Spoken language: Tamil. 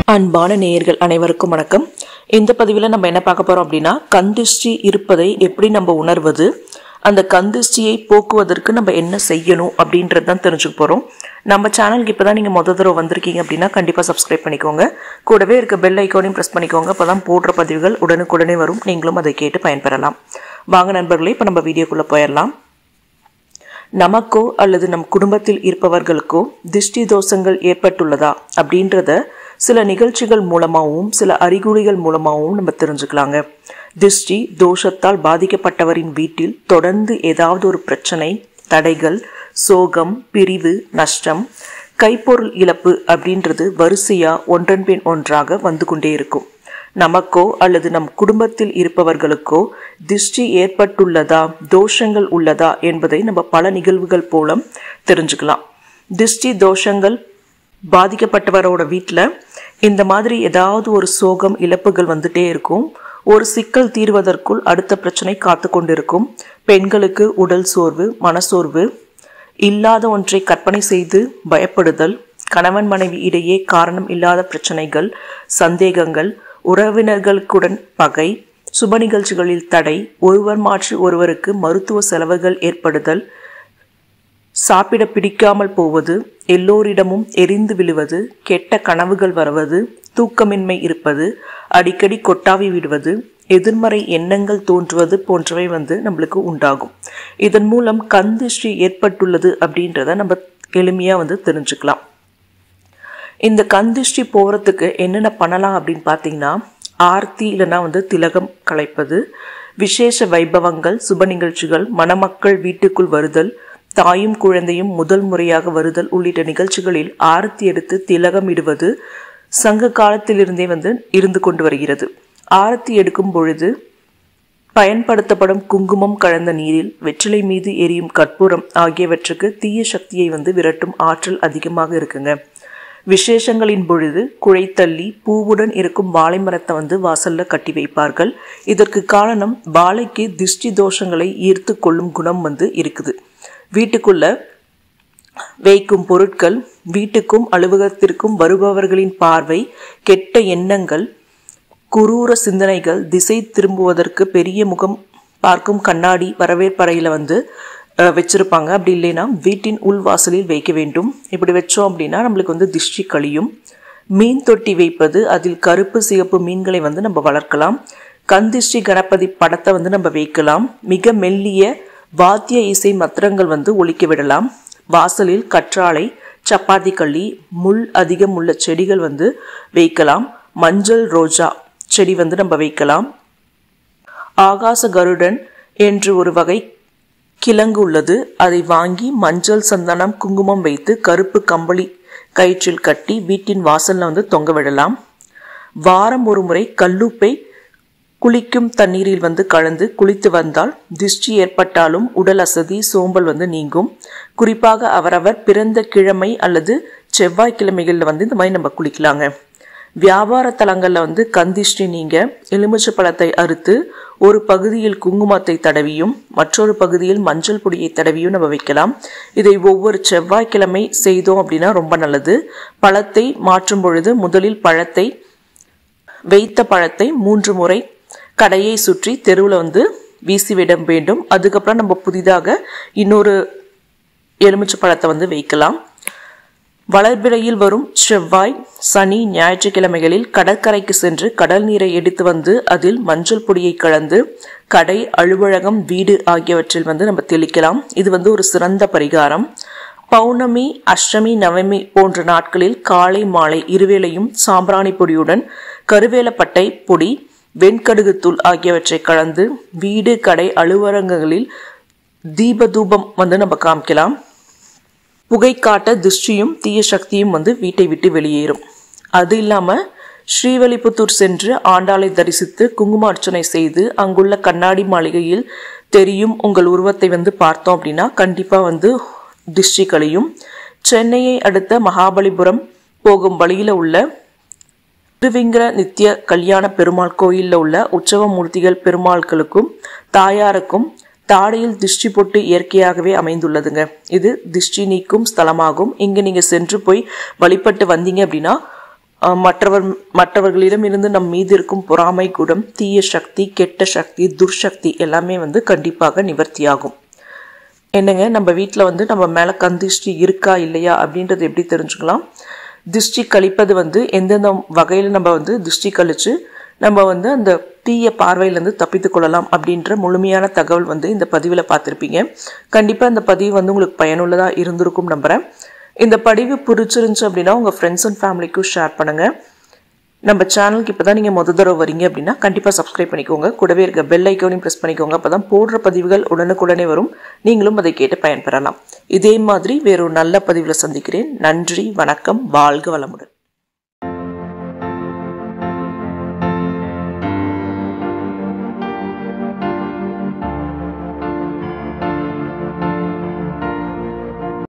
அன்பான நேயர்கள் அனைவருக்கும் வணக்கம் இந்த பதிவில் நம்ம என்ன பார்க்க போறோம் அப்படின்னா கந்திஷ்டி இருப்பதை எப்படி நம்ம உணர்வது அந்த கந்திஷ்டியை போக்குவதற்கு நம்ம என்ன செய்யணும் அப்படின்றது தான் தெரிஞ்சுக்க போறோம் நம்ம சேனலுக்கு இப்போ தான் நீங்கள் முத தடவை வந்திருக்கீங்க அப்படின்னா கண்டிப்பாக சப்ஸ்கிரைப் பண்ணிக்கோங்க கூடவே இருக்க பெல் ஐக்கானையும் ப்ரெஸ் பண்ணிக்கோங்க அப்போ தான் போடுற பதிவுகள் உடனுக்குடனே வரும் நீங்களும் அதை கேட்டு பயன்பெறலாம் வாங்க நண்பர்களே இப்போ நம்ம வீடியோக்குள்ளே போயிடலாம் நமக்கோ அல்லது நம் குடும்பத்தில் இருப்பவர்களுக்கோ திருஷ்டி தோஷங்கள் ஏற்பட்டுள்ளதா அப்படின்றத சில நிகழ்ச்சிகள் மூலமாகவும் சில அறிகுறிகள் மூலமாகவும் நம்ம தெரிஞ்சுக்கலாங்க திருஷ்டி தோஷத்தால் பாதிக்கப்பட்டவரின் வீட்டில் தொடர்ந்து ஏதாவது ஒரு பிரச்சனை தடைகள் சோகம் பிரிவு நஷ்டம் கைப்பொருள் இழப்பு அப்படின்றது வரிசையா ஒன்றன் பின் ஒன்றாக வந்து கொண்டே இருக்கும் நமக்கோ அல்லது நம் குடும்பத்தில் இருப்பவர்களுக்கோ திருஷ்டி ஏற்பட்டுள்ளதா தோஷங்கள் உள்ளதா என்பதை நம்ம பல நிகழ்வுகள் மூலம் தெரிஞ்சுக்கலாம் திருஷ்டி தோஷங்கள் பாதிக்கப்பட்டவரோட வீட்டில் இந்த மாதிரி ஏதாவது ஒரு சோகம் இழப்புகள் வந்துட்டே இருக்கும் ஒரு சிக்கல் தீர்வதற்குள் அடுத்த பிரச்சனை காத்து கொண்டிருக்கும் பெண்களுக்கு உடல் சோர்வு மனசோர்வு இல்லாத ஒன்றை கற்பனை செய்து பயப்படுதல் கணவன் மனைவி இடையே காரணம் இல்லாத பிரச்சனைகள் சந்தேகங்கள் உறவினர்களுக்குடன் பகை சுப நிகழ்ச்சிகளில் தடை ஒருவர் மாற்றி ஒருவருக்கு மருத்துவ செலவுகள் ஏற்படுதல் சாப்பிட பிடிக்காமல் போவது எல்லோரிடமும் எரிந்து விழுவது கெட்ட கனவுகள் வருவது தூக்கமின்மை இருப்பது அடிக்கடி கொட்டாவி விடுவது எதிர்மறை எண்ணங்கள் தோன்றுவது போன்றவை வந்து நம்மளுக்கு உண்டாகும் இதன் மூலம் கண் திருஷ்டி ஏற்பட்டுள்ளது அப்படின்றத நம்ம எளிமையாக வந்து தெரிஞ்சுக்கலாம் இந்த கண் திருஷ்டி போகிறதுக்கு என்னென்ன பண்ணலாம் அப்படின்னு பார்த்தீங்கன்னா ஆர்த்தி இல்லைன்னா வந்து திலகம் கலைப்பது விசேஷ வைபவங்கள் சுப நிகழ்ச்சிகள் மணமக்கள் வீட்டுக்குள் வருதல் தாயும் குழந்தையும் முதல் முறையாக வருதல் உள்ளிட்ட நிகழ்ச்சிகளில் ஆரத்தி எடுத்து திலகம் இடுவது சங்க காலத்திலிருந்தே வந்து இருந்து கொண்டு வருகிறது ஆரத்தி எடுக்கும் பொழுது பயன்படுத்தப்படும் குங்குமம் கலந்த நீரில் வெற்றிலை மீது எரியும் கற்பூரம் ஆகியவற்றுக்கு தீய சக்தியை வந்து விரட்டும் ஆற்றல் அதிகமாக இருக்குங்க விசேஷங்களின் பொழுது குழைத்தள்ளி பூவுடன் இருக்கும் வாழை மரத்தை வந்து வாசல்ல கட்டி வைப்பார்கள் இதற்கு காரணம் வாழைக்கு திருஷ்டி தோஷங்களை ஈர்த்து கொள்ளும் குணம் வந்து இருக்குது வீட்டுக்குள்ள வைக்கும் பொருட்கள் வீட்டுக்கும் அலுவலகத்திற்கும் வருபவர்களின் பார்வை கெட்ட எண்ணங்கள் குரூர சிந்தனைகள் திசை திரும்புவதற்கு பெரிய முகம் பார்க்கும் கண்ணாடி வரவேற்பறையில் வந்து வச்சுருப்பாங்க அப்படி இல்லைன்னா வீட்டின் உள்வாசலில் வைக்க வேண்டும் இப்படி வச்சோம் அப்படின்னா நம்மளுக்கு வந்து திஷ்டி கழியும் மீன் தொட்டி வைப்பது அதில் கருப்பு சிகப்பு மீன்களை வந்து நம்ம வளர்க்கலாம் கந்திஷ்டி கணபதி படத்தை வந்து நம்ம வைக்கலாம் மிக மெல்லிய வாத்திய இசை மத்திரங்கள் வந்து ஒழிக்க விடலாம் வாசலில் கற்றாழை சப்பாத்தி கள்ளி முள் அதிகம் உள்ள செடிகள் வந்து வைக்கலாம் மஞ்சள் ரோஜா செடி வந்து நம்ம வைக்கலாம் ஆகாச கருடன் என்று ஒரு வகை கிழங்கு உள்ளது அதை வாங்கி மஞ்சள் சந்தனம் குங்குமம் வைத்து கருப்பு கம்பளி கயிற்றில் கட்டி வீட்டின் வாசல்ல வந்து தொங்க விடலாம் வாரம் ஒரு முறை கல்லுப்பை குளிக்கும் தண்ணீரில் வந்து கலந்து குளித்து வந்தால் திருஷ்டி ஏற்பட்டாலும் உடல் அசதி சோம்பல் வந்து நீங்கும் குறிப்பாக அவரவர் பிறந்த கிழமை அல்லது செவ்வாய்க்கிழமைகளில் வந்து இந்த மாதிரி நம்ம குளிக்கலாங்க வியாபார தலங்களில் வந்து கந்திஷ்டி நீங்க எலுமிச்சை பழத்தை அறுத்து ஒரு பகுதியில் குங்குமத்தை தடவியும் மற்றொரு பகுதியில் மஞ்சள் பொடியை தடவியும் நம்ம வைக்கலாம் இதை ஒவ்வொரு செவ்வாய்க்கிழமை செய்தோம் அப்படின்னா ரொம்ப நல்லது பழத்தை மாற்றும் பொழுது முதலில் பழத்தை வைத்த பழத்தை மூன்று முறை கடையை சுற்றி தெருவில் வந்து வீசிவிட வேண்டும் அதுக்கப்புறம் நம்ம புதிதாக இன்னொரு எலுமிச்சை பழத்தை வந்து வைக்கலாம் வளர்பிறையில் வரும் செவ்வாய் சனி ஞாயிற்றுக்கிழமைகளில் கடற்கரைக்கு சென்று கடல் நீரை எடுத்து வந்து அதில் மஞ்சள் பொடியை கலந்து கடை அலுவலகம் வீடு ஆகியவற்றில் வந்து நம்ம தெளிக்கலாம் இது வந்து ஒரு சிறந்த பரிகாரம் பௌர்ணமி அஷ்டமி நவமி போன்ற நாட்களில் காலை மாலை இருவேளையும் சாம்பிராணி பொடியுடன் கருவேலப்பட்டை பொடி வெண்கடுகுத்தூள் ஆகியவற்றை கலந்து வீடு கடை அலுவலகங்களில் தீப தூபம் வந்து நம்ம காமிக்கலாம் புகை காட்ட திருஷ்டியும் தீய சக்தியும் வந்து வீட்டை விட்டு வெளியேறும் அது இல்லாமல் ஸ்ரீவல்லிபுத்தூர் சென்று ஆண்டாளை தரிசித்து குங்கும அர்ச்சனை செய்து அங்குள்ள கண்ணாடி மாளிகையில் தெரியும் உங்கள் உருவத்தை வந்து பார்த்தோம் அப்படின்னா கண்டிப்பாக வந்து திருஷ்டி கழியும் சென்னையை அடுத்த மகாபலிபுரம் போகும் வழியில் உள்ள திருவிங்கிர நித்திய கல்யாண பெருமாள் கோயிலில் உள்ள உற்சவ மூர்த்திகள் பெருமாள்களுக்கும் தாயாருக்கும் தாடையில் திருஷ்டி பொட்டு இயற்கையாகவே அமைந்துள்ளதுங்க இது திருஷ்டி நீக்கும் ஸ்தலமாகும் இங்கே நீங்கள் சென்று போய் வழிபட்டு வந்தீங்க அப்படின்னா ஆஹ் மற்றவர் மற்றவர்களிடம் இருந்து நம் மீது இருக்கும் பொறாமை குணம் தீய சக்தி கெட்ட சக்தி துர்சக்தி எல்லாமே வந்து கண்டிப்பாக நிவர்த்தியாகும் என்னங்க நம்ம வீட்டில் வந்து நம்ம மேலே கண் திருஷ்டி இருக்கா இல்லையா அப்படின்றது எப்படி தெரிஞ்சுக்கலாம் திருஷ்டி கழிப்பது வந்து எந்தெந்த வகையில் நம்ம வந்து திருஷ்டி கழிச்சு நம்ம வந்து அந்த தீய பார்வையிலேருந்து தப்பித்து கொள்ளலாம் அப்படின்ற முழுமையான தகவல் வந்து இந்த பதிவில் பார்த்துருப்பீங்க கண்டிப்பாக இந்த பதிவு வந்து உங்களுக்கு பயனுள்ளதாக இருந்திருக்கும் நம்புகிறேன் இந்த பதிவு பிடிச்சிருந்துச்சு அப்படின்னா உங்கள் ஃப்ரெண்ட்ஸ் அண்ட் ஃபேமிலிக்கும் ஷேர் பண்ணுங்கள் நம்ம சேனலுக்கு இப்போ தான் நீங்கள் முத தடவை வரீங்க அப்படின்னா கண்டிப்பாக சப்ஸ்கிரைப் பண்ணிக்கோங்க கூடவே இருக்க பெல் ஐக்கோனையும் ப்ரெஸ் பண்ணிக்கோங்க அப்போ தான் போடுற பதிவுகள் உடனுக்குடனே வரும் நீங்களும் அதை கேட்டு பயன்பெறலாம் இதே மாதிரி வேறொரு நல்ல பதிவில் சந்திக்கிறேன் நன்றி வணக்கம் வாழ்க வளமுடன்